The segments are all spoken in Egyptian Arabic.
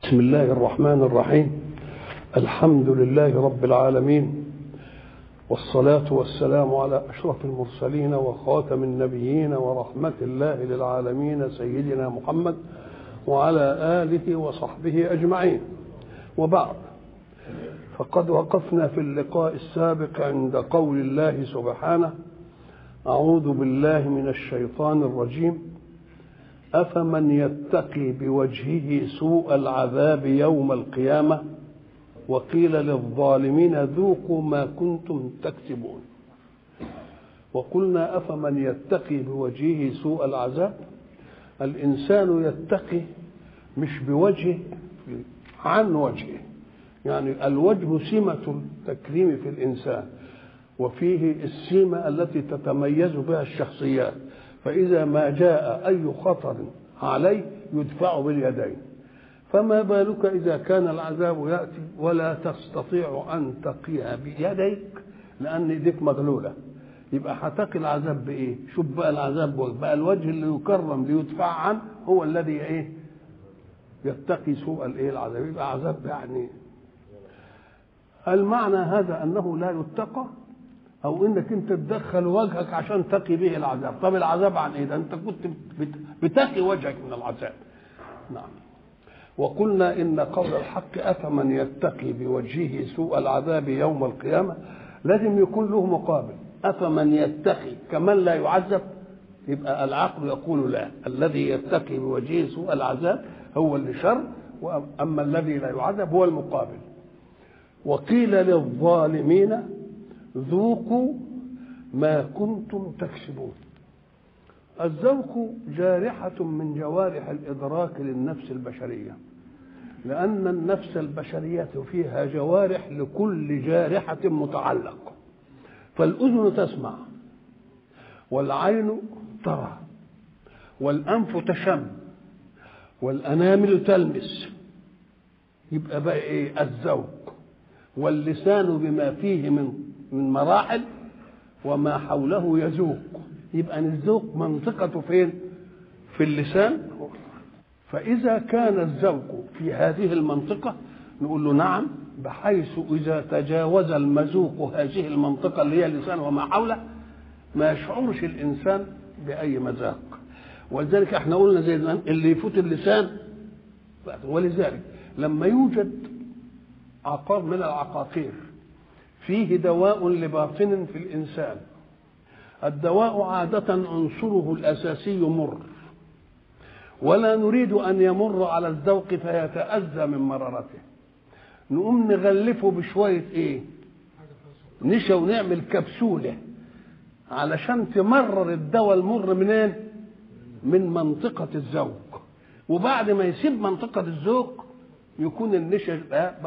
بسم الله الرحمن الرحيم الحمد لله رب العالمين والصلاة والسلام على أشرف المرسلين وخاتم النبيين ورحمة الله للعالمين سيدنا محمد وعلى آله وصحبه أجمعين وبعد فقد وقفنا في اللقاء السابق عند قول الله سبحانه أعوذ بالله من الشيطان الرجيم أفمن يتقي بوجهه سوء العذاب يوم القيامة وقيل للظالمين ذوقوا ما كنتم تكسبون وقلنا أفمن يتقي بوجهه سوء العذاب الإنسان يتقي مش بوجهه عن وجهه يعني الوجه سمة التكريم في الإنسان وفيه السمة التي تتميز بها الشخصيات فإذا ما جاء أي خطر عليه يدفع باليدين فما بالك إذا كان العذاب يأتي ولا تستطيع أن تقيها بيديك لأن إيديك مغلولة يبقى هتقي العذاب بإيه؟ شوف بقى العذاب بقى الوجه اللي يكرم ليدفع عنه هو الذي إيه؟ يتقي سوء الإيه العذاب يبقى عذاب يعني المعنى هذا أنه لا يتقى او انك انت تدخل وجهك عشان تقي به العذاب طب العذاب عن ايه ده انت كنت بتقي وجهك من العذاب نعم وقلنا ان قول الحق افمن يتقي بوجهه سوء العذاب يوم القيامه لازم يكون له مقابل افمن يتقي كمن لا يعذب يبقى العقل يقول لا الذي يتقي بوجهه سوء العذاب هو اللي شر واما الذي لا يعذب هو المقابل وقيل للظالمين ذوقوا ما كنتم تكسبون الذوق جارحة من جوارح الإدراك للنفس البشرية لأن النفس البشرية فيها جوارح لكل جارحة متعلق فالأذن تسمع والعين ترى والأنف تشم والأنامل تلمس يبقى بقى إيه الذوق واللسان بما فيه من من مراحل وما حوله يذوق يبقى الذوق منطقته فين في اللسان فإذا كان الذوق في هذه المنطقة نقول له نعم بحيث إذا تجاوز المذوق هذه المنطقة اللي هي اللسان وما حوله ما يشعرش الإنسان بأي مذاق ولذلك احنا قلنا زي اللي يفوت اللسان ولذلك لما يوجد عقار من العقاقير فيه دواء لباطن في الإنسان الدواء عادة عنصره الأساسي مر ولا نريد أن يمر على الذوق فيتأذى من مرارته نقوم نغلفه بشوية إيه نشا ونعمل كبسولة علشان تمرر الدواء المر منين من منطقة الذوق وبعد ما يسيب منطقة الذوق يكون النشا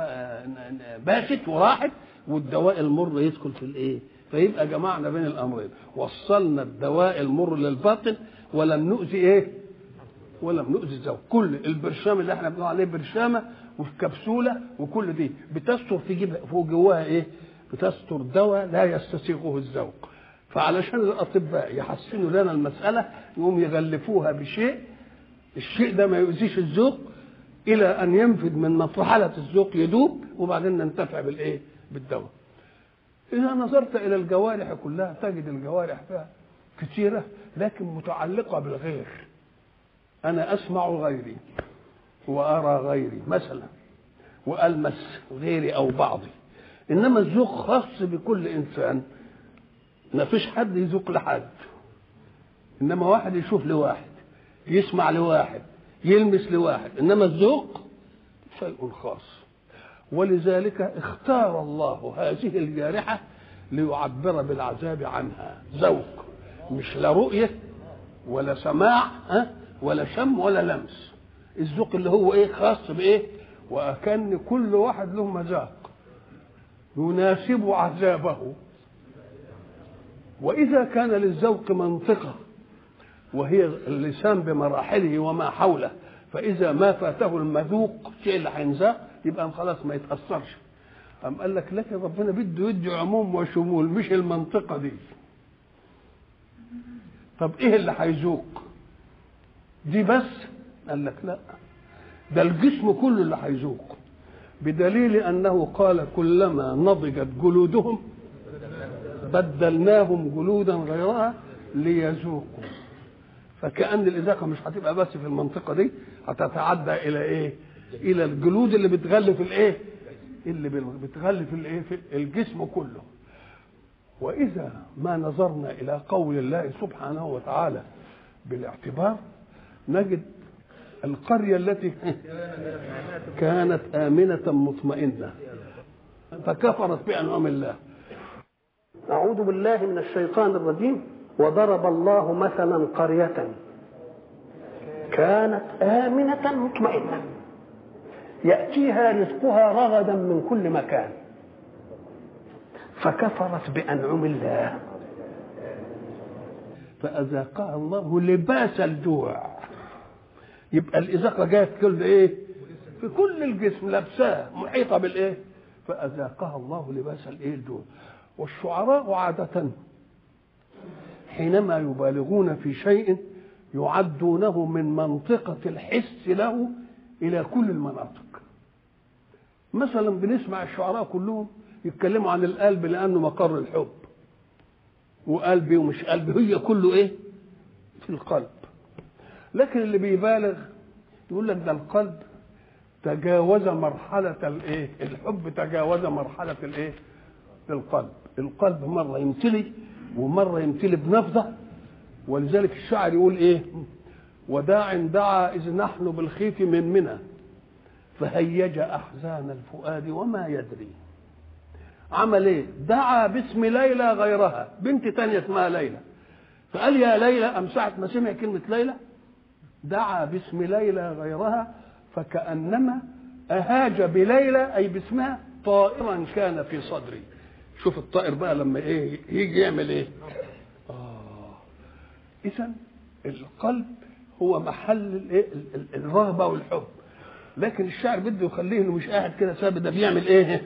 باشت وراحت والدواء المر يدخل في الايه فيبقى جمعنا بين الامرين وصلنا الدواء المر للباطن ولم نؤذي ايه ولم نؤذي الزوج كل البرشام اللي احنا بنقول عليه برشامه وفي كبسوله وكل دي بتستر في جيب فوق جواها ايه بتستر دواء لا يستسيغه الذوق فعلشان الاطباء يحسنوا لنا المساله يقوم يغلفوها بشيء الشيء ده ما يؤذيش الذوق الى ان ينفذ من مرحله الذوق يدوب وبعدين ننتفع بالايه بالدواء إذا نظرت إلى الجوارح كلها تجد الجوارح فيها كثيرة لكن متعلقة بالغير أنا أسمع غيري وأرى غيري مثلا وألمس غيري أو بعضي إنما الذوق خاص بكل إنسان ما فيش حد يذوق لحد إنما واحد يشوف لواحد يسمع لواحد يلمس لواحد إنما الذوق شيء خاص ولذلك اختار الله هذه الجارحة ليعبر بالعذاب عنها ذوق مش لا رؤية ولا سماع ها ولا شم ولا لمس الذوق اللي هو ايه خاص بايه وكان كل واحد له مذاق يناسب عذابه واذا كان للذوق منطقه وهي اللسان بمراحله وما حوله فاذا ما فاته المذوق الشيء اللي هينزاق يبقى خلاص ما يتاثرش قام قال لك لكن ربنا بده يدي عموم وشمول مش المنطقه دي طب ايه اللي هيذوق دي بس قال لك لا ده الجسم كله اللي هيذوق بدليل انه قال كلما نضجت جلودهم بدلناهم جلودا غيرها ليذوقوا فكأن الإذاقة مش هتبقى بس في المنطقة دي هتتعدى إلى إيه؟ إلى الجلود اللي بتغلف الإيه؟ اللي بتغلف الإيه؟ في الجسم كله. وإذا ما نظرنا إلى قول الله سبحانه وتعالى بالاعتبار نجد القرية التي كانت آمنة مطمئنة فكفرت بأنعم الله أعوذ بالله من الشيطان الرجيم وضرب الله مثلا قرية كانت آمنة مطمئنة يأتيها رزقها رغدا من كل مكان فكفرت بأنعم الله فأذاقها الله لباس الجوع يبقى الإذاقة جاية في كل إيه؟ في كل الجسم لابساه محيطة بالإيه؟ فأذاقها الله لباس الإيه؟ الجوع والشعراء عادة حينما يبالغون في شيء يعدونه من منطقة الحس له إلى كل المناطق مثلا بنسمع الشعراء كلهم يتكلموا عن القلب لأنه مقر الحب وقلبي ومش قلبي هي كله إيه في القلب لكن اللي بيبالغ يقول لك ده القلب تجاوز مرحلة الإيه الحب تجاوز مرحلة الإيه القلب القلب مرة يمتلي ومرة يمتلي بنفضة ولذلك الشاعر يقول ايه وداع دعا إذ نحن بالخيف من منى فهيج أحزان الفؤاد وما يدري عمل ايه دعا باسم ليلى غيرها بنت تانية اسمها ليلى فقال يا ليلى أم ساعة ما سمع كلمة ليلى دعا باسم ليلى غيرها فكأنما أهاج بليلى أي باسمها طائرا كان في صدري شوف الطائر بقى لما ايه يجي يعمل ايه اه اذا القلب هو محل الايه الرغبه والحب لكن الشاعر بده يخليه انه مش قاعد كده ثابت ده بيعمل ايه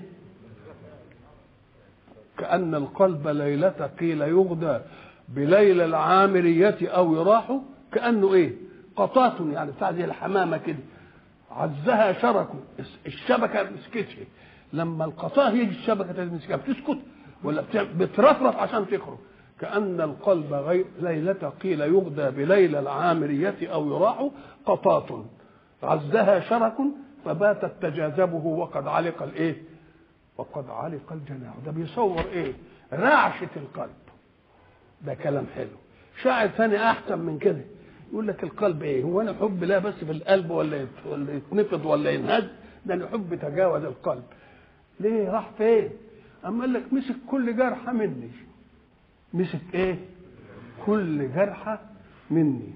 كأن القلب ليلة قيل يغدى بليل العامرية أو يراح كأنه إيه قطات يعني بتاع زي الحمامة كده عزها شركه الشبكة مسكتش لما القطاه يجي الشبكه تمسكها بتسكت ولا بترفرف عشان تخرج كأن القلب غير ليلة قيل يغدى بليلة العامرية أو يراح قطات عزها شرك فباتت تجاذبه وقد علق الايه؟ وقد علق الجناح ده بيصور ايه؟ رعشة القلب ده كلام حلو شاعر ثاني أحسن من كده يقول لك القلب ايه؟ هو انا حب لا بس في القلب ولا ولا يتنفض ولا ينهز ده انا حب تجاوز القلب ليه راح فين اما قال لك مسك كل جرحه مني مسك ايه كل جرحه مني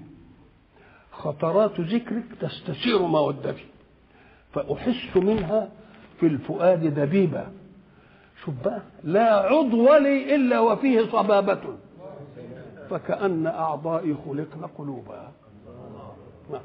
خطرات ذكرك تستشير مودتي فاحس منها في الفؤاد دبيبه شوف بقى لا عضو لي الا وفيه صبابه فكأن أعضائي خلقن قلوبا نعم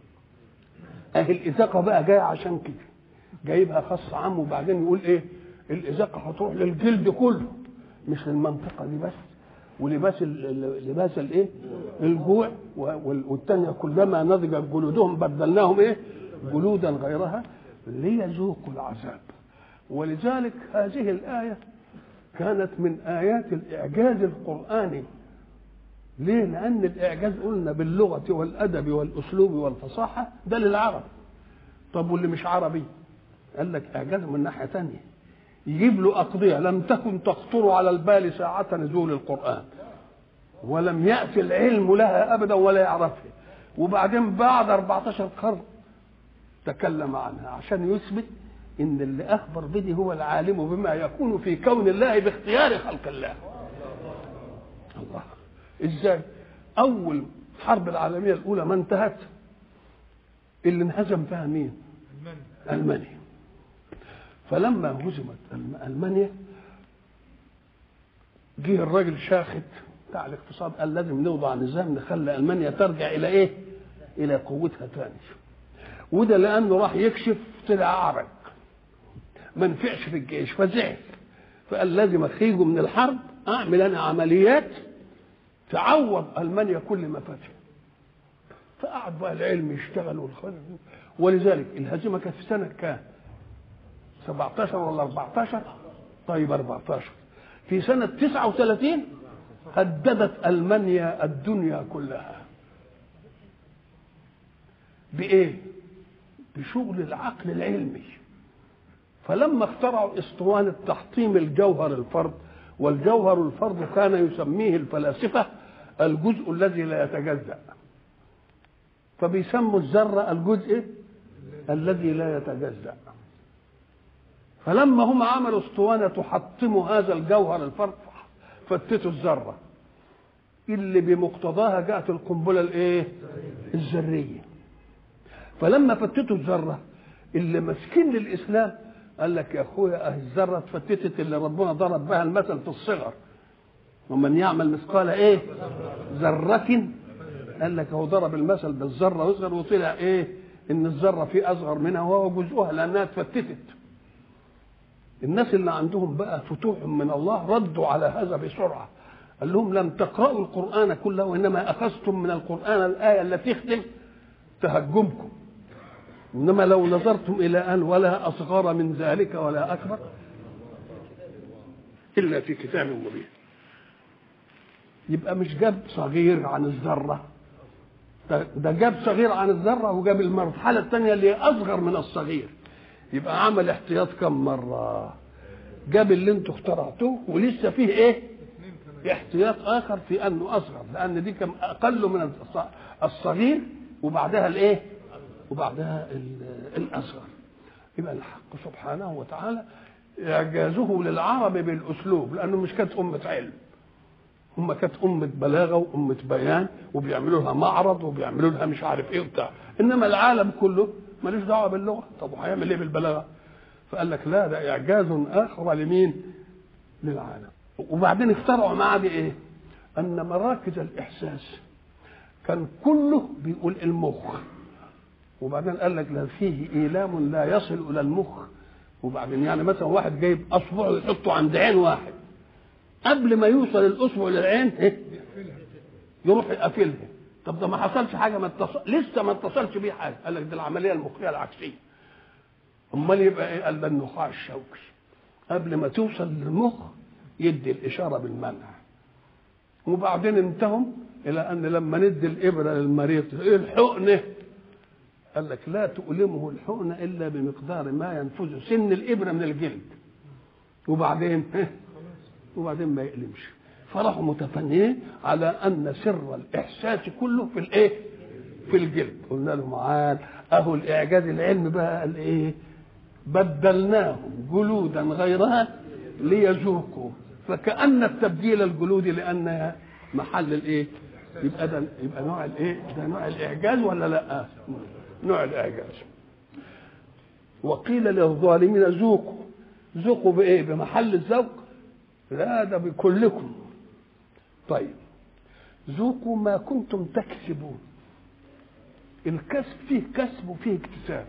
أهي الإذاقة بقى جاية عشان كده جايبها خاص عام وبعدين يقول ايه الازاقه هتروح للجلد كله مش للمنطقه دي بس ولباس لباس الايه الجوع والثانيه كلما نضجت جلودهم بدلناهم ايه جلودا غيرها ليذوقوا العذاب ولذلك هذه الايه كانت من ايات الاعجاز القراني ليه لان الاعجاز قلنا باللغه والادب والاسلوب والفصاحه ده للعرب طب واللي مش عربي قال لك اعجاز من ناحيه ثانيه يجيب له اقضيه لم تكن تخطر على البال ساعه نزول القران ولم ياتي العلم لها ابدا ولا يعرفها وبعدين بعد 14 قرن تكلم عنها عشان يثبت ان اللي اخبر به هو العالم بما يكون في كون الله باختيار خلق الله الله ازاي اول الحرب العالميه الاولى ما انتهت اللي انهزم فيها مين المانيا فلما هزمت المانيا جه الراجل شاخد بتاع الاقتصاد قال لازم نوضع نظام نخلي المانيا ترجع الى ايه؟ الى قوتها تاني وده لانه راح يكشف طلع اعرج ما نفعش في الجيش فزعل فقال لازم اخرجه من الحرب اعمل انا عمليات تعوض المانيا كل ما فاتها فقعد بقى العلم يشتغل والخلق ولذلك الهزيمه كانت في سنه كام 17 ولا 14 طيب 14 في سنه 39 هددت المانيا الدنيا كلها بايه بشغل العقل العلمي فلما اخترعوا اسطوانة تحطيم الجوهر الفرد والجوهر الفرد كان يسميه الفلاسفة الجزء الذي لا يتجزأ فبيسموا الذرة الجزء الذي لا يتجزأ فلما هم عملوا اسطوانة تحطم هذا الجوهر الفرد فتتوا الذرة اللي بمقتضاها جاءت القنبلة الايه الذرية فلما فتتوا الذرة اللي ماسكين للإسلام قال لك يا اخويا اهي الذره اتفتتت اللي ربنا ضرب بها المثل في الصغر ومن يعمل مثقال ايه ذره قال لك هو ضرب المثل بالذره واصغر وطلع ايه ان الذره في اصغر منها وهو جزءها لانها اتفتتت الناس اللي عندهم بقى فتوح من الله ردوا على هذا بسرعه قال لهم لم تقرأوا القرآن كله وإنما أخذتم من القرآن الآية التي تخدم تهجمكم إنما لو نظرتم إلى أن ولا أصغر من ذلك ولا أكبر إلا في كتاب مبين يبقى مش جاب صغير عن الذرة ده جاب صغير عن الذرة وجاب المرحلة الثانية اللي هي أصغر من الصغير يبقى عمل احتياط كم مرة جاب اللي انتوا اخترعتوه ولسه فيه ايه احتياط اخر في انه اصغر لان دي كم اقل من الصغير وبعدها الايه وبعدها الاصغر يبقى الحق سبحانه وتعالى اعجازه للعرب بالاسلوب لانه مش كانت امه علم هم كانت أمة بلاغة وأمة بيان وبيعملوا لها معرض وبيعملوا لها مش عارف إيه وبتاع إنما العالم كله ملوش دعوة باللغة طب وهيعمل إيه بالبلاغة؟ فقال لك لا ده إعجاز آخر لمين؟ للعالم وبعدين اخترعوا معاه بإيه؟ أن مراكز الإحساس كان كله بيقول المخ وبعدين قال لك لا فيه إيلام لا يصل إلى المخ وبعدين يعني مثلا واحد جايب أصبعه يحطه عند عين واحد قبل ما يوصل الاصبع للعين إيه؟ يروح يقفلها طب ده ما حصلش حاجه ما اتصل لسه ما اتصلش بيه حاجه قال لك دي العمليه المخيه العكسيه امال يبقى ايه قال ده النخاع الشوكي قبل ما توصل للمخ يدي الاشاره بالمنع وبعدين انتهم الى ان لما ندي الابره للمريض ايه الحقنه قال لك لا تؤلمه الحقنه الا بمقدار ما ينفذه سن الابره من الجلد وبعدين وبعدين ما يقلمش فراحوا متفننين على ان سر الاحساس كله في الايه في الجلد قلنا لهم عاد اهو الاعجاز العلمي بقى قال ايه بدلناهم جلودا غيرها ليذوقوا فكأن التبديل الجلودي لأن محل الايه يبقى ده يبقى نوع الايه ده نوع الاعجاز ولا لا نوع الاعجاز وقيل للظالمين ذوقوا ذوقوا بايه بمحل الذوق لا ده بكلكم طيب ذوقوا ما كنتم تكسبون الكسب فيه كسب وفيه اكتساب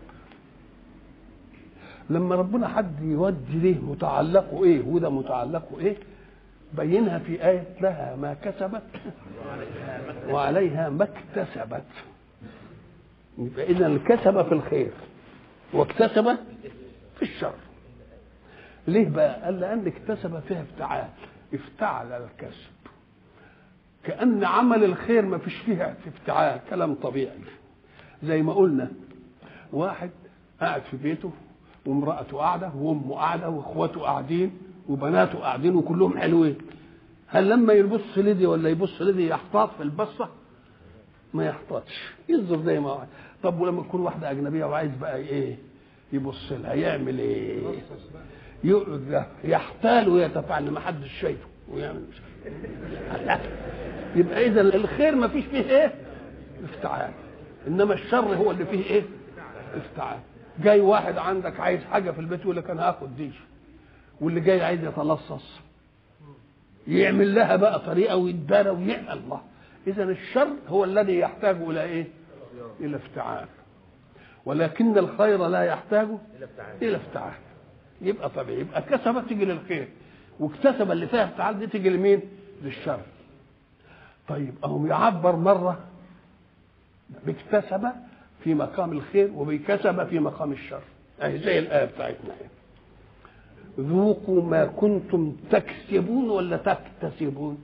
لما ربنا حد يودي ليه متعلقه ايه وده متعلقه ايه بينها في آية لها ما كسبت وعليها ما اكتسبت يبقى إذا كسب في الخير واكتسب في الشر ليه بقى؟ قال لأن اكتسب فيها افتعال افتعل الكسب كأن عمل الخير ما فيش فيها افتعال كلام طبيعي زي ما قلنا واحد قاعد في بيته وامرأته قاعدة وأمه قاعدة وإخواته قاعدين وبناته قاعدين وكلهم حلوين هل لما يبص لدي ولا يبص لدي يحتاط في البصة ما يحتاطش ينظر زي ما هو طب ولما تكون واحدة أجنبية وعايز بقى إيه يبص لها يعمل إيه يقعد يحتال ويتفاعل ما حدش شايفه ويعمل مش لا يبقى اذا الخير ما فيش فيه ايه افتعال انما الشر هو اللي فيه ايه افتعال جاي واحد عندك عايز حاجه في البيت يقول لك انا هاخد دي واللي جاي عايز يتلصص يعمل لها بقى طريقه ويدارى ويعمل الله اذا الشر هو الذي يحتاج الى ايه الى افتعال ولكن الخير لا يحتاج الى افتعال يبقى طبيعي يبقى كسبت تيجي للخير واكتسب اللي فيها افتعال دي تيجي لمين؟ للشر طيب اهو يعبر مره باكتسب في مقام الخير وبكسب في مقام الشر اهي زي الايه بتاعتنا اهي ذوقوا ما كنتم تكسبون ولا تكتسبون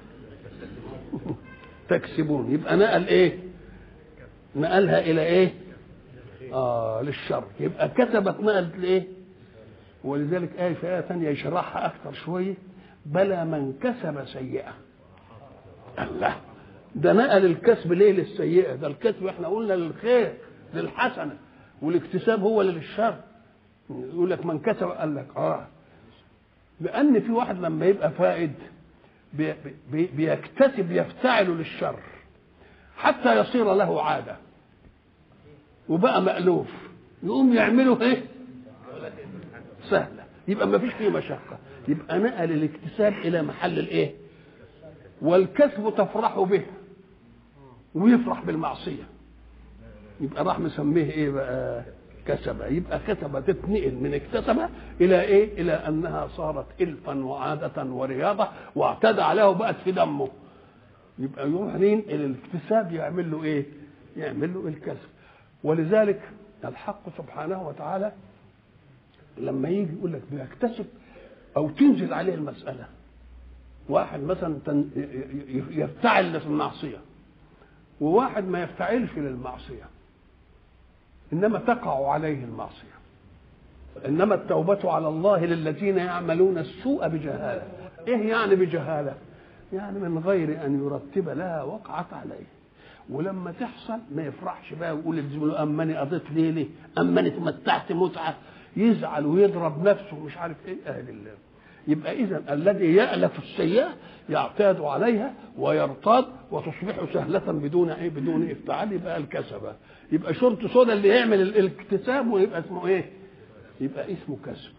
تكسبون يبقى نقل ايه نقلها الى ايه اه للشر يبقى كتبت نقلت لايه ولذلك آية في آية ثانية يشرحها أكثر شوية بلى من كسب سيئة الله ده نقل الكسب ليه للسيئة ده الكسب احنا قلنا للخير للحسنة والاكتساب هو للشر يقول لك من كسب قال لك اه لأن في واحد لما يبقى فائد بي بي بيكتسب يفتعل للشر حتى يصير له عادة وبقى مألوف يقوم يعمله ايه سهلة يبقى ما فيش فيه مشقة يبقى نقل الاكتساب إلى محل الإيه والكسب تفرح به ويفرح بالمعصية يبقى راح مسميه إيه بقى كسب يبقى كسب تتنقل من اكتسب إلى إيه إلى أنها صارت إلفا وعادة ورياضة واعتدى عليه وبقت في دمه يبقى يروح ينقل الاكتساب يعمل له إيه يعمل له الكسب ولذلك الحق سبحانه وتعالى لما يجي يقول لك بيكتسب او تنزل عليه المساله واحد مثلا يفتعل في المعصيه وواحد ما يفتعلش للمعصيه انما تقع عليه المعصيه انما التوبه على الله للذين يعملون السوء بجهاله ايه يعني بجهاله يعني من غير ان يرتب لها وقعت عليه ولما تحصل ما يفرحش بقى ويقول لزميله اماني قضيت ليلي اماني تمتعت متعه يزعل ويضرب نفسه مش عارف ايه اهل الله يبقى اذا الذي يالف السيئه يعتاد عليها ويرتاد وتصبح سهله بدون ايه بدون افتعال يبقى الكسبه يبقى شرط صودا اللي يعمل الاكتساب ويبقى اسمه ايه يبقى اسمه كسب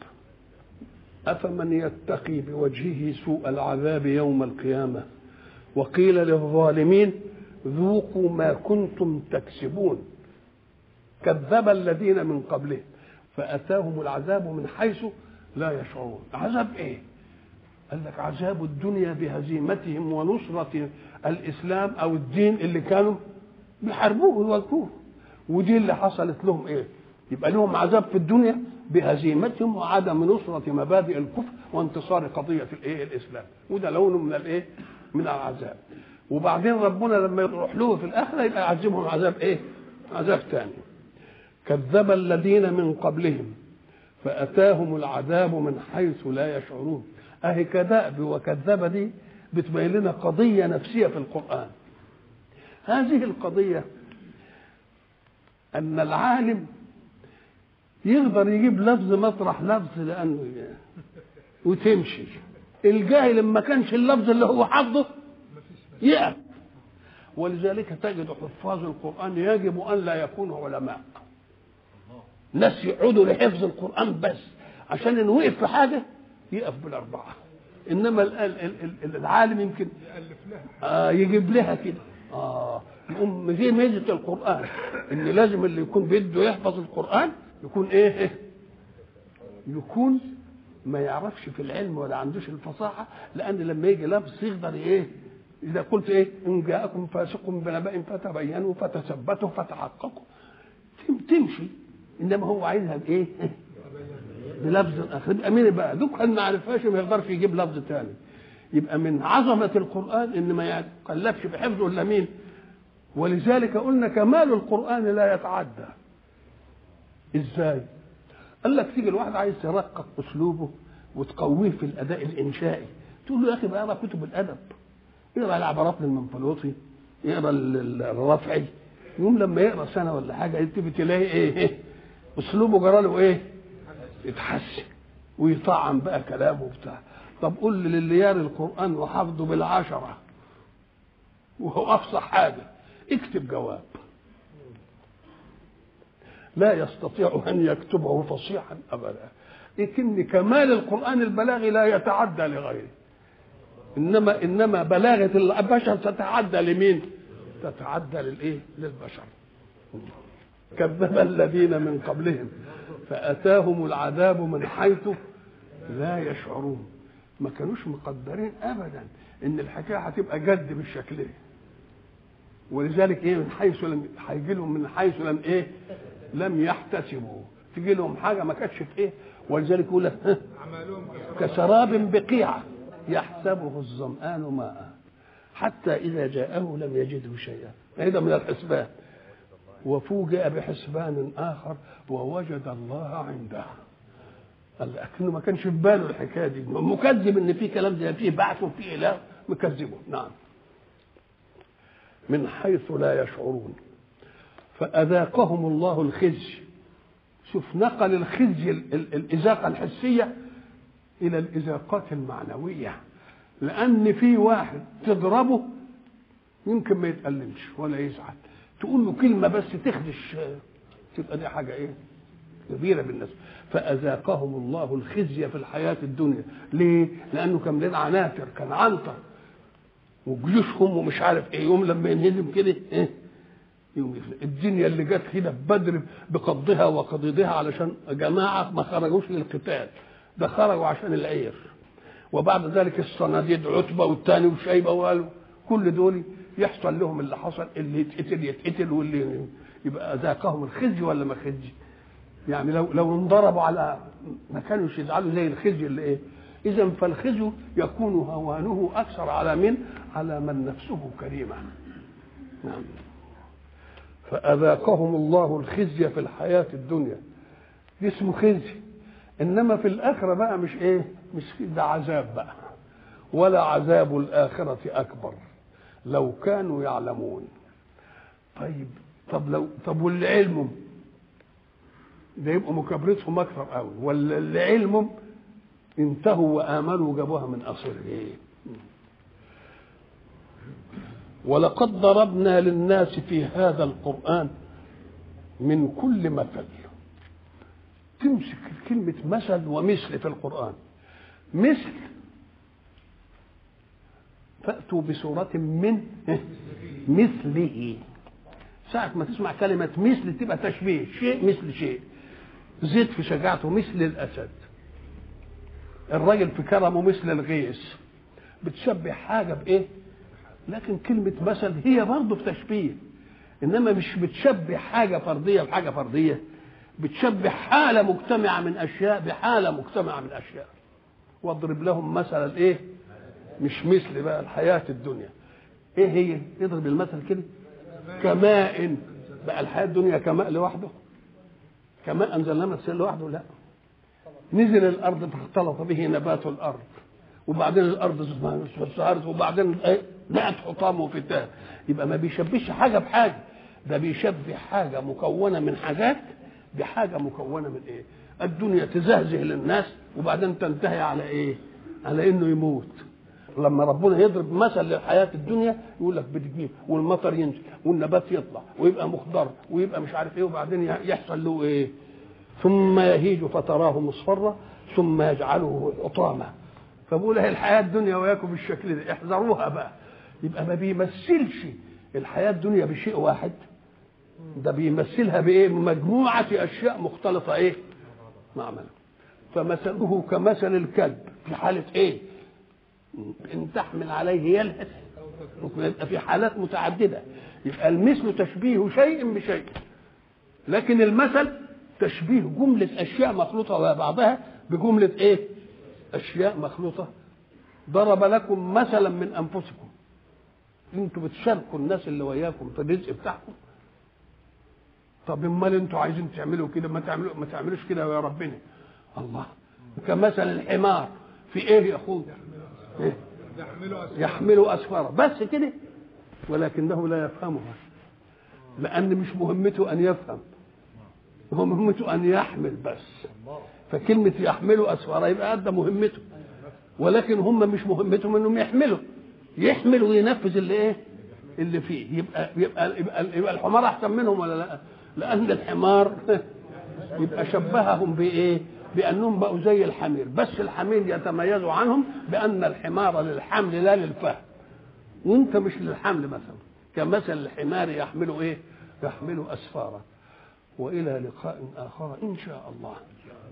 افمن يتقي بوجهه سوء العذاب يوم القيامه وقيل للظالمين ذوقوا ما كنتم تكسبون كذب الذين من قبلهم فأتاهم العذاب من حيث لا يشعرون عذاب ايه قال لك عذاب الدنيا بهزيمتهم ونصرة الإسلام أو الدين اللي كانوا بيحاربوه ويواجهوه ودي اللي حصلت لهم ايه يبقى لهم عذاب في الدنيا بهزيمتهم وعدم نصرة مبادئ الكفر وانتصار قضية الايه الإسلام وده لون من الايه من العذاب وبعدين ربنا لما يروح له في الآخرة يبقى يعذبهم عذاب ايه عذاب ثاني كذب الذين من قبلهم فأتاهم العذاب من حيث لا يشعرون أهي كذاب وكذب دي بتبين لنا قضية نفسية في القرآن هذه القضية أن العالم يقدر يجيب لفظ مطرح لفظ لأنه وتمشي الجاهل ما كانش اللفظ اللي هو حافظه يقف ولذلك تجد حفاظ القرآن يجب أن لا يكونوا علماء ناس يقعدوا لحفظ القرآن بس عشان إن وقف في حاجة يقف بالأربعة إنما العالم يمكن آه يجيب لها كده آه يقوم زي ميزة القرآن إن لازم اللي يكون بده يحفظ القرآن يكون إيه يكون ما يعرفش في العلم ولا عندوش الفصاحة لأن لما يجي لفظ يقدر إيه إذا قلت إيه إن جاءكم فاسق بنبأ فتبينوا فتثبتوا فتحققوا تمشي انما هو عايزها بايه؟ بلفظ اخر يبقى مين بقى؟ دوك ما عرفهاش ما يقدرش يجيب لفظ ثاني يبقى من عظمه القران ان ما يتكلفش بحفظه الا مين؟ ولذلك قلنا كمال القران لا يتعدى ازاي؟ قال لك تيجي الواحد عايز ترقق اسلوبه وتقويه في الاداء الانشائي تقول له يا اخي بقى اقرا كتب الادب اقرا العبارات للمنفلوطي اقرا الرفعي يوم لما يقرا سنه ولا حاجه يتبي تلاقي ايه اسلوبه جرى له ايه يتحسن ويطعم بقى كلامه وبتاع طب قول للي ياري القران وحافظه بالعشره وهو افصح حاجه اكتب جواب لا يستطيع ان يكتبه فصيحا ابدا لكن كمال القران البلاغي لا يتعدى لغيره انما انما بلاغه البشر تتعدى لمين؟ تتعدى للايه؟ للبشر. كذب الذين من قبلهم فاتاهم العذاب من حيث لا يشعرون. ما كانوش مقدرين ابدا ان الحكايه هتبقى جد بالشكل ده. ولذلك ايه من حيث لم هيجي لهم من حيث لم ايه لم يحتسبوا تجي لهم حاجه ما كانتش في ايه ولذلك يقول لك ها، كسراب بقيعه يحسبه الظمآن ماء حتى إذا جاءه لم يجده شيئا هذا من الحسبان وفوجئ بحسبان آخر ووجد الله عنده قال لكنه ما كانش في باله الحكايه دي مكذب ان في كلام زي فيه بعث وفيه اله مكذبه نعم من حيث لا يشعرون فأذاقهم الله الخزي شوف نقل الخزي ال- ال- الإذاقة الحسية إلى الإذاقات المعنوية لأن في واحد تضربه يمكن ما يتألمش ولا يزعل تقول له كلمة بس تخدش تبقى دي حاجة إيه كبيرة بالنسبة فأذاقهم الله الخزي في الحياة الدنيا ليه؟ لأنه كان لنا عناتر كان عنتر وجيوشهم ومش عارف ايه يوم لما ينهزم كده ايه يوم يفلق. الدنيا اللي جت كده في بدر بقضها وقضيضها علشان جماعه ما خرجوش للقتال ده خرجوا عشان العير وبعد ذلك الصناديد عتبه والثاني وشيبه وقالوا كل دول يحصل لهم اللي حصل اللي يتقتل يتقتل واللي يبقى ذاقهم الخزي ولا ما خزي يعني لو لو انضربوا على ما كانوش يزعلوا زي الخزي اللي ايه اذا فالخزي يكون هوانه اكثر على من على من نفسه كريمه نعم فاذاقهم الله الخزي في الحياه الدنيا دي اسمه خزي انما في الاخره بقى مش ايه مش ده عذاب بقى ولا عذاب الاخره اكبر لو كانوا يعلمون طيب طب لو طب واللي علمهم ده يبقوا مكابرتهم اكثر قوي ولا اللي علمهم انتهوا وامنوا وجابوها من اصله ايه ولقد ضربنا للناس في هذا القران من كل مثل تمسك كلمة مثل ومثل في القرآن مثل فأتوا بسورة من مثله ساعة ما تسمع كلمة مثل تبقى تشبيه شيء مثل شيء زيد في شجاعته مثل الأسد الراجل في كرمه مثل الغيث بتشبه حاجة بإيه لكن كلمة مثل هي برضه في تشبيه إنما مش بتشبه حاجة فردية بحاجة فردية بتشبه حالة مجتمعة من أشياء بحالة مجتمعة من أشياء واضرب لهم مثلا إيه مش مثل بقى الحياة الدنيا إيه هي اضرب المثل كده كماء بقى الحياة الدنيا كماء لوحده كماء أنزلناه من السيل لوحده لا نزل الأرض فاختلط به نبات الأرض وبعدين الأرض سهرت وبعدين إيه؟ لقت حطام وفتان يبقى ما بيشبهش حاجة بحاجة ده بيشبه حاجة مكونة من حاجات بحاجة مكونة من إيه الدنيا تزهزه للناس وبعدين تنتهي على إيه على إنه يموت لما ربنا يضرب مثل للحياة الدنيا يقول لك بتجيب والمطر ينزل والنبات يطلع ويبقى مخضر ويبقى مش عارف ايه وبعدين يحصل له ايه ثم يهيج فتراه مصفرا ثم يجعله حطاما فبقول هي الحياة الدنيا وياكم بالشكل ده احذروها بقى يبقى ما بيمثلش الحياة الدنيا بشيء واحد ده بيمثلها بايه مجموعة اشياء مختلطة ايه معملة فمثله كمثل الكلب في حالة ايه ان تحمل عليه يلهث ممكن يبقى في حالات متعدده يبقى المثل تشبيه شيء بشيء لكن المثل تشبيه جمله اشياء مخلوطه بعضها بجمله ايه اشياء مخلوطه ضرب لكم مثلا من انفسكم انتوا بتشاركوا الناس اللي وياكم في الرزق بتاعكم طب امال انتوا عايزين تعملوا كده ما تعملوا ما تعملوش كده يا ربنا الله كمثل الحمار في ايه يا اخويا إيه؟ يحملوا أسفارا بس كده ولكنه لا يفهمها لأن مش مهمته أن يفهم هو مهمته أن يحمل بس فكلمة يحملوا أسفارا يبقى أدى مهمته ولكن هم مش مهمتهم انهم يحملوا يحمل وينفذ اللي ايه اللي فيه يبقى يبقى يبقى, يبقى الحمار احسن منهم ولا لا لان الحمار يبقى شبههم بايه بانهم بقوا زي الحمير بس الحمير يتميزوا عنهم بان الحمار للحمل لا للفهم وانت مش للحمل مثلا كمثل الحمار يحمل ايه يحمل اسفارا والى لقاء اخر ان شاء الله